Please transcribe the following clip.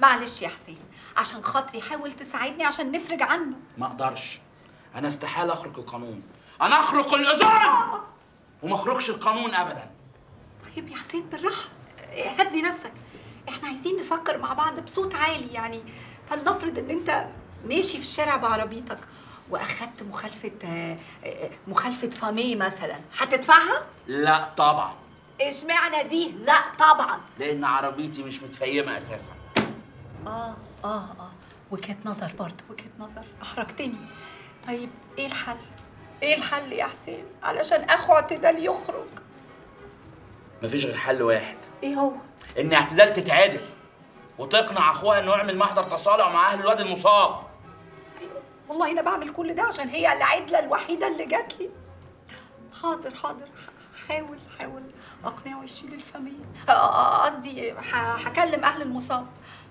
معلش يا حسين عشان خاطري حاول تساعدني عشان نفرج عنه ما اقدرش انا استحاله اخرق القانون انا اخرق الاذون وما اخرقش القانون ابدا طيب يا حسين بالراحه هدي نفسك احنا عايزين نفكر مع بعض بصوت عالي يعني فلنفرض ان انت ماشي في الشارع بعربيتك واخدت مخالفه آه، آه، مخالفه فامي مثلا هتدفعها لا طبعا اشمعنى دي لا طبعا لان عربيتي مش متفيمه اساسا اه اه اه وجهه نظر برضه وجهه نظر احرجتني طيب ايه الحل ايه الحل يا حسين علشان اخو اعتدال يخرج مفيش غير حل واحد ايه هو ان اعتدال تتعادل وتقنع اخوها انه يعمل محضر تصالح مع اهل الواد المصاب أيوة، والله انا بعمل كل ده عشان هي العدله الوحيده اللي جات لي حاضر حاضر ح- حاول حاول اقنعه يشيل الفاميليا آه، آه، قصدي ح- هكلم اهل المصاب